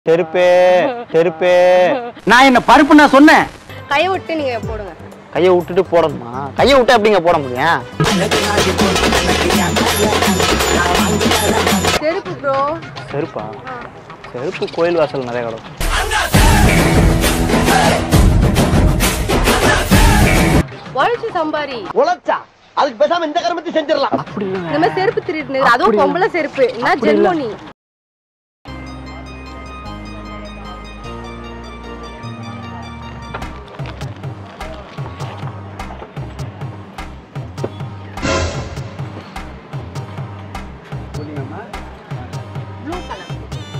செருப்பே செருப்பே நான் என்ன பருப்பு நான் சொன்னேன் கையை விட்டு நீங்க போடுங்க கையை விட்டுட்டு போடணுமா கையை விட்டு எப்படிங்க போட முடியும் செருப்பு ப்ரோ செருப்பா செருப்பு கோயில் வாசல் நிறைய கிடக்கும் உழைச்சு சம்பாரி உழைச்சா அதுக்கு பேசாம இந்த கருமத்தை செஞ்சிடலாம் இந்த மாதிரி செருப்பு திருட்டு அதுவும் பொம்பளை செருப்பு என்ன ஜென்மோ நீ ப்ளூ கலர்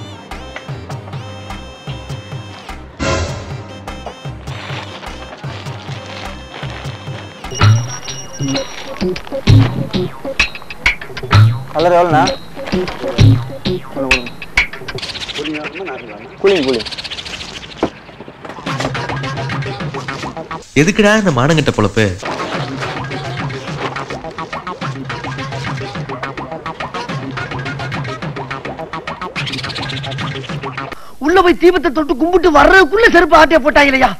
கலர் எவ்வளோண்ணா கூலிங் கூலிங் எதுக்குடா இந்த மானங்கட்ட பொழப்பு உள்ள போய் தீபத்தை தொட்டு கும்பிட்டு வர்றதுக்குள்ள செருப்பு ஆட்டிய போட்டாங்களையா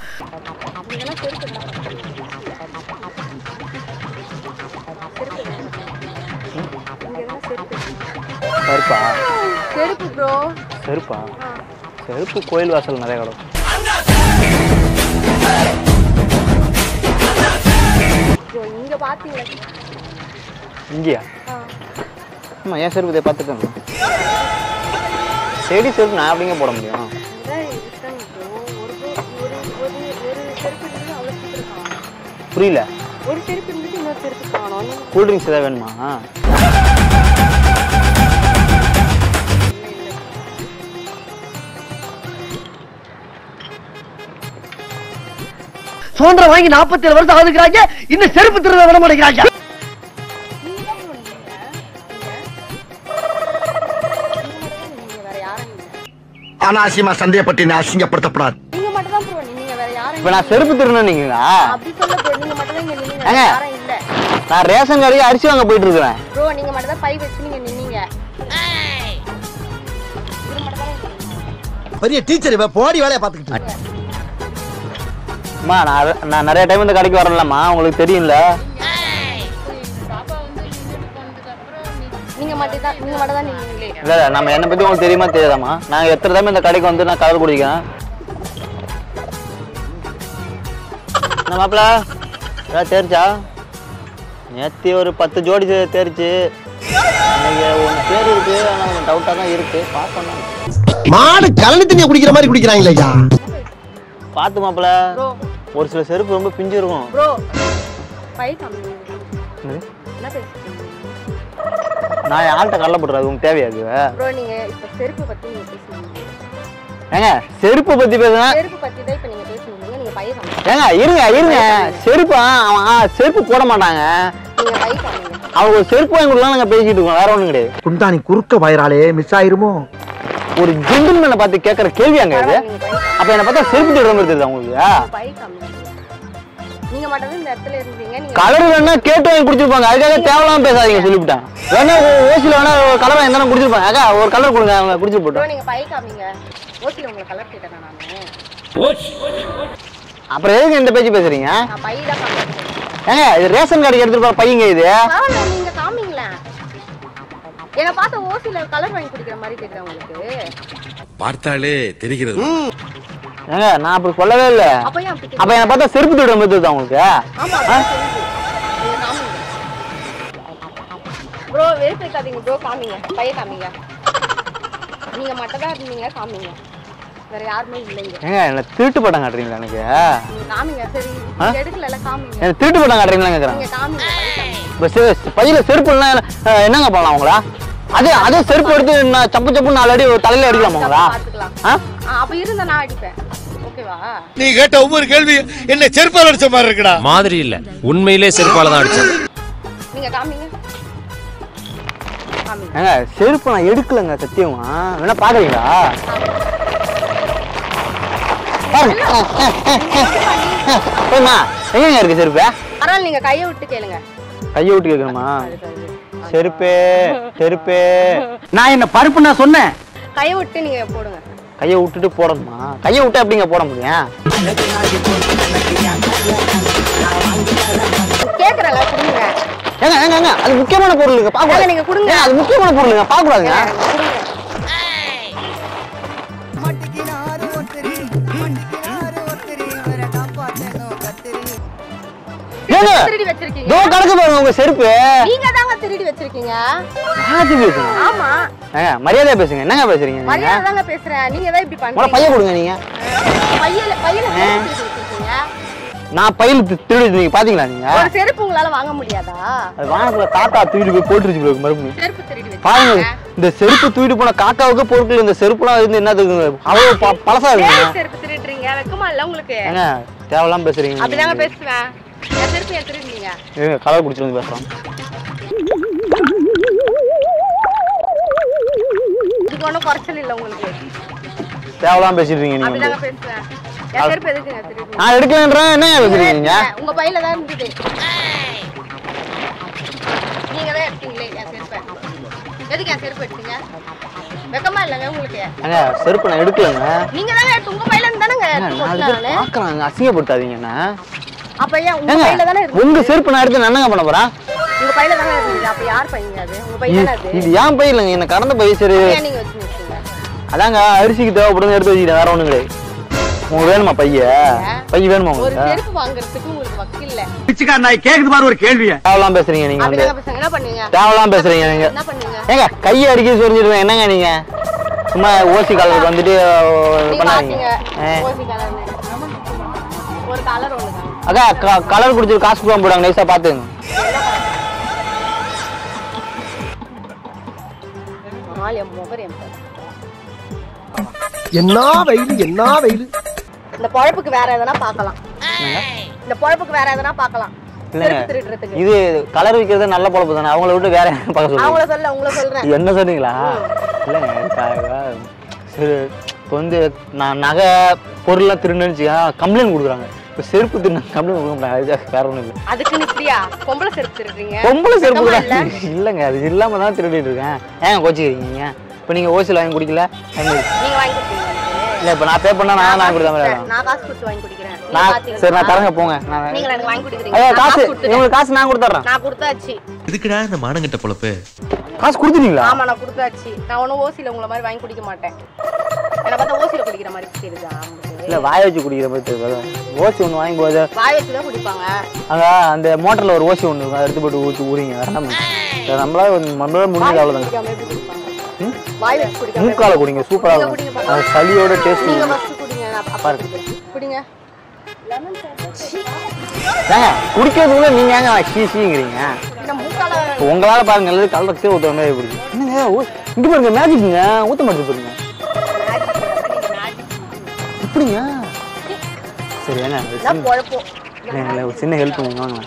செருப்பா செருப்பு ப்ரோ செருப்பா செருப்பு கோயில் வாசல் நிறைய கிடக்கும் ஐயோ இங்க பாத்தீங்களா இங்கேயா ஆ. ஆமா ஏன் செருப்பு இதை பார்த்துட்டேன் செடி செருப்பு நான் எப்படிங்க போட முடியும் இதான் இருக்காங்க ப்ரோ ஒரு bro- ஒரு ஒரு ஒரு செருப்பு இருந்து அவ்வளோ சீக்கிரம் காணும் புரியல ஒரு செருப்பு இருந்துட்டு இன்னொரு செருப்பு காணும் நீங்க கூல் ட்ரிங்க்ஸ் ஏதாவது வேணுமா சுதந்திரம் வாங்கி 47 வருஷம் ஆகுதுங்கிறாங்க இன்னும் செருப்பு திருட விட மாட்டேங்கிறாங்க நீங்க தான் bro நீங்க நீங்க வேற யாரும் இல்ல அனாவசியமா சந்தேகப்பட்டு நான் அசிங்கப்படுத்தப்படாது நீங்க மட்டும் தான் ப்ரோ நீங்க வேற யாரும் இப்போ நான் செருப்பு திருநீங்களா அப்படி சொல்ல ப்ரோ நீங்க மட்டும் தான் இங்க நின்னீங்க வேற ஏங்க. யாரும் இல்ல நான் ரேஷன் கடைக்கு அரிசி வாங்க போயிட்டு இருக்கிறேன் ப்ரோ நீங்க மட்டும் தான் பை வச்சு நீங்க நின்னீங்க இவரு மட்டும் தான் இங்க நின்னீங்க. பெரிய டீச்சர் இவ போடி வேலையை பாத்துக்கிட்டு அம்மா நான் அத- நான் நிறைய டைம் இந்த கடைக்கு வரலம்மா உங்களுக்கு தெரியும்ல நீங்க மட்டும் தான் நீங்க மட்டும் தான் நின்னீங்களே இல்லை இல்லை, நம்ம என்னை பற்றி உங்களுக்கு தெரியுமா தெரியாதாம்மா நான் எத்தனை டைம் இந்த கடைக்கு வந்து நான் கலர் குடிக்கிறேன் என்ன மாப்பிள ஏதாவது தேர்ச்சா நேற்று ஒரு பத்து ஜோடி தே- தேர்ச்சு இன்னைக்கு ஒன்று பேர் இருக்கு ஆனால் கொஞ்சம் டவுட்டாக தான் இருக்கு பார்க்கணும் மாடு கலனி தண்ணியை குடிக்கிற மாதிரி குடிக்கிறாங்களே ஐயா பார்த்து மாப்பிள ப்ரோ ஒரு சில செருப்பு ரொம்ப பிஞ்சு இருக்கும் ப்ரோ பை காமிங்க என்னது? என்ன பேசுறீங்க நான் யார்கிட்ட கடலை போட்டுறது உங்களுக்கு தேவையாது ப்ரோ நீங்க இப்ப செருப்பு பத்தி நீங்க பேசுனீங்க ஏங்க செருப்பை பற்றி பேசுனா செருப்பு பத்தி தான் இப்ப நீங்க பேசுனீங்க நீங்க பை காமிங்க ஏங்க இருங்க இருங்க செருப்பு ஆ, அவன் ஆ, செருப்பு போட மாட்டாங்க நீங்க பை காமிங்க அவங்க ஒரு செருப்பு வாங்கி கொடுக்கலாம் நாங்கள் பேசிட்டு இருக்கோம் வேற ஒன்றும் கிடையாது குந்தாணி குறுக்க வயிறாலே மிஸ் ஆயிருமோ ஒரு ஜென்டில்மேனை பார்த்து கேட்குற கேள்வியாங்க இது பரவாயில்ல, நீங்க பை காமிங்க. அப்போ என்னை பார்த்தா செருப்பு தேடுற மாதிரி தெரியுது உங்களுக்கு பை காமிங்க நீங்க மட்டும் தான் இந்த இடத்துல இருந்தீங்க நீங்க கலர் வேணா கேட்டு வாங்கி குடிச்சிருப்பாங்க அதுக்காக தேவையில்லாம பேசாதீங்க சொல்லிவிட்டேன் வேணா ஓசியில் வேணா ஒரு கலர் வாங்கி தானே குடிச்சிருப்பாங்க அக்கா ஒரு கலர் கொடுங்க அவங்க குடிச்சு ப்ரோ போட்டோம் நீங்க பை காமிங்க ஓகே உங்களை கலர் கேட்டேன் நானு அப்புறம் எதுக்கு இந்த பேச்சு பேசுறீங்க நான் பை தான் காமிக்கிறேன் ஏங்க இது ரேஷன் கார்டு எடுத்துட்டு போற பையங்க இது பரவாயில்ல நீங்க காமிங்களேன் என்னை பார்த்த ஓசில கலர் வாங்கி குடிக்கிற மாதிரி தெரியுதா உங்களுக்கு பார்த்தாலே தெரிகிறது ஏங்க நான் அப்படி சொல்லவே இல்லை அப்ப ஏன் அப்படி அப்ப என்னை பார்த்தா செருப்பு தேடுற மாதிரி தெரியுதா உங்களுக்கு ஆமா அதான் தெரியுது. நீங்க காமிங்க ப்ரோ வெறுப்பேக்காதீங்க ப்ரோ காமிங்க பைய காமிங்க நீங்க மட்டும் தான் இருந்தீங்க காமிங்க வேற யாருமே இல்லைங்க ஏங்க என்ன திருட்டு பட்டம் காட்டுறீங்களா எனக்கு நீங்க காமிங்க சரி நீங்க எடுக்கல காமிங்க எனக்கு திருட்டு பட்டம் காட்டுறீங்களா கேட்குறேன் நீங்க காமிங்க பை காமிங்க இப்போ செ- பையில செருப்பு இல்லைன்னா அஹ், என்னங்க பண்ணலாம் உங்களா அதே அதே செருப்பு எடுத்து நான் சப்பு சப்பு நாலு அடி ஒரு தலையில அடிக்கலாமா உங்களா பாத்துக்கலாம் ஆ ஆ, அப்ப இருந்தா நான் அடிப்பேன் ஓகேவா நீ கேட்ட ஒவ்வொரு கேள்வி என்ன செருப்பால் அடிச்ச மாதிரி இருக்குடா மாதிரி இல்ல உண்மையிலே செருப்பால தான் அடிச்சது நீங்க காமிங்க காமிங்க ஏங்க செருப்பு நான் எடுக்கலங்க சத்தியமா வேணா பாக்குறீங்களா பாருங்க போய்மா எங்கங்க இருக்கு செருப்பு பரவாயில்ல நீங்க கையை விட்டு கேளுங்க கையை விட்டு கேட்கணுமா செருப்பே செருப்பே நான் என்ன பருப்பு நான் சொன்னேன் கையை விட்டு நீங்க போடுங்க கையை விட்டுட்டு போடணுமா கையை விட்டா எப்படிங்க போட முடியும் கேக்குறல கொடுங்க ஏங்க ஏங்க ஏங்க அது முக்கியமான பொருளுங்க பார்க்க ஏங்க, நீங்க கொடுங்க. அது முக்கியமான பொருளுங்க பார்க்க கூடாதுங்க கொடுங்க ஏங்க திருடி வச்சிருக்கீங்க தோ கிடக்கு பாருங்க உங்க செருப்பு நீங்க தாங்க திருடி வச்சிருக்கீங்க மாத்தி பேசுங்க ஆமா ஏங்க மரியாதையா பேசுங்க என்னங்க பேசுறீங்க நீங்க மரியாதை தாங்க பேசுறேன் நீங்க தான் இப்படி உங்களை பண்றீங்க பைய கொடுங்க நீங்க பையில பையில செருப்பு திருடி வச்சிருக்கீங்க நான் பையில தி- திருடி நீங்க பாத்தீங்களா நீங்க ஒரு செருப்பு உங்களால வாங்க முடியாதா அது வாங்கக்குள்ள தாத்தா தூக்கிட்டு போய் போட்டுருச்சு போல மறுபடியும் செருப்பு திருடி பாருங்க வச்சிருக்கீங்க இந்த செருப்பு தூக்கிட்டு போன காக்காவுக்கு பொருட்கள் இந்த செருப்புலாம் இருந்து என்னதுக்கு அவ்வளவு ப- பழசா இருக்குங்க ஏன் செருப்பு திருடுறீங்க வெக்கமா இல்ல உங்களுக்கு ஏங்க தேவையில்லாம பேசுறீங்க அப்படிதாங்க நீங்க. பேசுவேன் என் செருப்பு ஏன் திருடுனீங்க இருங்க கலர் குடிச்சிட்டு வந்து பேசுறோம் இதுக்கு ஒன்றும் குறைச்சல் இல்ல உங்களுக்கு தேவையில்லாம பேசிட்டு இருக்கீங்க நீங்க அப்படிதாங்க வந்து பேசுவேன் என் செருப்பு எதுக்குங்க திருடுனீங்க நான் எடுக்கலன்றேன் என்ன பேசுறீங்க நீங்க உங்க பையில தான் இருந்தது நீங்க தான் எடுத்தீங்களே என் செருப்பை எதுக்கு என் செருப்பு எடுத்தீங்க வெக்கமா இல்லைங்க உங்களுக்கு ஏங்க செருப்பு நான் எடுக்கலங்க நீங்க தானே எடுத்து உங்க பையில இருந்து தானங்க ஏங்க, எடுத்து நாலு போட்டேன் பேர் நானு பாக்குறாங்க அசிங்கப்படுத்தாதீங்க என்ன அப்ப ஏன் உங்க ஏங்க பையில தானே இருக்கு உங்க செருப்பு நான் எடுத்து நான் என்னங்க பண்ண போறேன் உங்க பையில தானே இருந்தது அப்ப யார் பையங்க அது உங்க பையன் தானே அது இது ஏன் பை இல்லைங்க என்ன கடந்த பை சரி ஏன் நீங்க வச்சு நிறுத்துங்க அதாங்க அரிசிக்கு தேவைப்படுது எடுத்து வச்சுக்கிட்டேன் வேற ஒண்ணும் கிடையாது உங்களுக்கு வேணுமா பைய பை வேணுமா ஒரு உங்களுக்கு செருப்பு வாங்குறதுக்கு உங்களுக்கு வக்கு இல்ல பிச்சைக்கார நாய் கேக்குது பாரு ஒரு கேள்விய தேவையில்லாம் பேசுறீங்க நீங்க வந்து அப்படிதாங்க பசங்க என்ன பண்ணுவீங்க தேவையில்லாம் பேசுறீங்க நீங்க என்ன பண்ணுவீங்க ஏங்க கையை அடிக்க சொல்லிடுவேன் என்னங்க நீங்க சும்மா ஓசி காலருக்கு வந்துட்டு நீங்க பண்ணாதீங்க பாத்தீங்க ஆ. ஓசி கலர் ஒரு கலர் ஒண்ணுதான் அக்கா கலர் குடிச்சு காசு கொடுக்க போடாங்க நைஸா பாத்துங்க நாலு என் முகர் என் பேர். என்ன வெயில் என்ன வெயில் இந்த பொழப்புக்கு வேற எதனா பார்க்கலாம் இந்த பொழப்புக்கு வேற எதனா பார்க்கலாம் இல்லைங்க செருப்பு திருடுறதுக்கு இது கலர் விற்கிறது நல்ல பொழப்பு தானே அவங்கள விட்டு வேற யாரையும் பார்க்க சொல்லுங்க அவங்கள சொல்ல உங்களை சொல்றேன் என்ன சொன்னீங்களா இல்லைங்க க- சரி இப்போ வந்து நான் நகை பொருள்லாம் திருடுன்னு கம்ப்ளைண்ட் கொடுக்குறாங்க இப்போ செருப்பு திருநா கம்ப்ளைண்ட் கொடுக்க முடியாது அது வேற ஒன்றும் இல்லை அதுக்குன்னு இப்படியா பொம்பளை செருப்பு திருடுறீங்க பொம்பளை செருப்பு வெக்கமா கூட இல்ல? இல்லைங்க அது இல்லாம தான் திருடிட்டு இருக்கேன் ஏன் கோச்சிக்கிறீங்க இப்போ நீங்கள் ஓசியில் வாங்கி குடிக்கல எங்களுக்கு நீங்க வாங்கி கொடுத்தீங்க இல்லை இப்போ நான் பே பண்ணா நான் நான் கொடுத்த மாதிரி ஆகும். நான் காசு கொடுத்து வாங்கி குடிக்கிறேன் நீங்க நான் பாத்தீங்களா? சரி நான் தரங்க போங்க நான் நீங்க எனக்கு வாங்கி கொடுக்குறீங்க ஐயோ நான் காசு கொடுத்துட்டேன். உங்களுக்கு காசு நான் கொடுத்துட்றேன் நான் கொடுத்தாச்சு எதுக்குடா இந்த மானங்கிட்ட பொழப்பு காசு கொடுத்துட்டீங்களா ஆமா நான் கொடுத்தாச்சு நான் ஒன்றும் ஓசியில் உங்களை மாதிரி வாங்கி குடிக்க மாட்டேன் என்ன பார்த்தா ஓசியில் குடிக்கிற மாதிரி தெரியுதா உங்களுக்கு இல்லை வாய வச்சு குடிக்கிற மாதிரி தெரியும் ஓசி ஒன்று வாங்கி போது வாய் வச்சு தான் குடிப்பாங்க அங்க அந்த மோட்டர்ல ஒரு ஓசி ஒன்று இருக்கும் அதை எடுத்து போட்டு ஊற்றி ஊறிங்க வேற என்ன பண்ணுங்க? சரி, நம்மளால வந்து- நம்மளால முடிஞ்சது அவ்வளோதாங்க குடிக்காம எப்படி குடிப்பாங்க வாய் வச்சு குடிக்காம மூக்கால குடிங்க சூப்பரா நீங்க இருக்கும் குடிங்க பாப்பா. அது சளியோட டேஸ்ட் நீங்க ஃபர்ஸ்ட் குடிங்க நான் அப்பா பாருங்க. குடிக்கிறேன் குடிங்க ஏங்க குடிக்கிறதுக்குள்ள நீங்க ஏங்க சீ சீங்கிறீங்க இந்த மூக்கால இப்போ உங்களால பாருங்க எல்லாரும் கலர் ஊத்துற மாதிரி குடிக்கும் என்னங்க ஊ- இங்க பாருங்க மேஜிக்குங்க ஊத்த மாட்டேது பாருங்க எப்படிங்க சரி ஏங்க ஒரு என்ன சின்ன- பொழப்போம் இல்லைங்க, ஒரு சின்ன ஹெல்ப் பண்ணுங்க வாங்க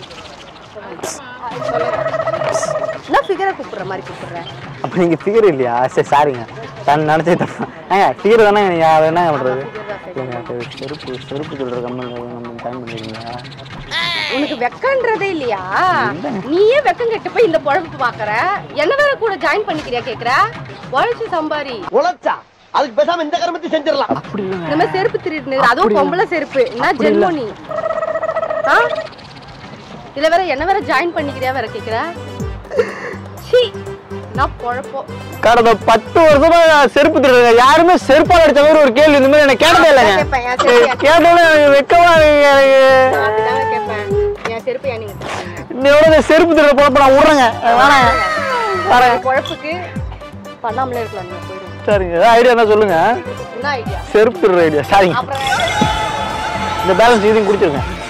என்ன ஃபிகரை கூப்பிடுற மாதிரி கூப்பிடுறேன் அப்போ நீங்க ஃபிகர் இல்லையா சரி சாரிங்க நான் நினச்சே தப்பா ஏங்க ஃபிகர் தானே நீங்க அதை என்ன பண்றது இல்லைங்க அது செருப்பு செருப்பு சொல்ற கம்பெனியில் நம்ம டைம் பண்ணிருக்கீங்க உனக்கு வெக்கன்றதே இல்லையா நீயே வெக்கம் கெட்டு போய் இந்த பொழப்பு பாக்குற என்ன வேற கூட ஜாயின் பண்ணிக்கிறியா கேக்குற உழைச்சு சம்பாரி உழைச்சா அதுக்கு பேசாம இந்த கருமத்தை செஞ்சிடலாம் அப்படி இல்லைங்க இந்த மாதிரி செருப்பு திருடுனு அதுவும் பொம்பளை செருப்பு என்ன ஜென்மோ நீ ஆ இதுல வேற என்ன வேற ஜாயின் பண்ணிக்கிறியா வேற கேக்குற சீ நான் பொழப்போம் கடந்த பத்து வருஷமா நான் செருப்பு திருடுங்க யாருமே செருப்பால் அடிச்ச மாதிரி ஒரு கேள்வி இந்த மாதிரி எனக்கு கேட்டதே இல்லைங்க கேட்பேன், என் செருப்பு கேட்டாலும் எனக்கு வெக்கமா இருக்குங்க எனக்கு நான் அப்படிதாங்க கேட்பேன் என் செருப்பு ஏன் நீங்க தரீங்க? இன்னையோட இந்த செருப்பு திருட போறப்ப நான் விடுறேங்க வேணாங்க உங்க பொழப்புக்கு பண்ணாமலே இருக்கலாம் நீங்க போயிடுங்க சரிங்க ஐடியா என்ன சொல்லுங்க என்ன ஐடியா செருப்பு திருடுற ஐடியா சரிங்க அப்புறம் இந்த பேலன்ஸ் இதையும் குடிச்சிருங்க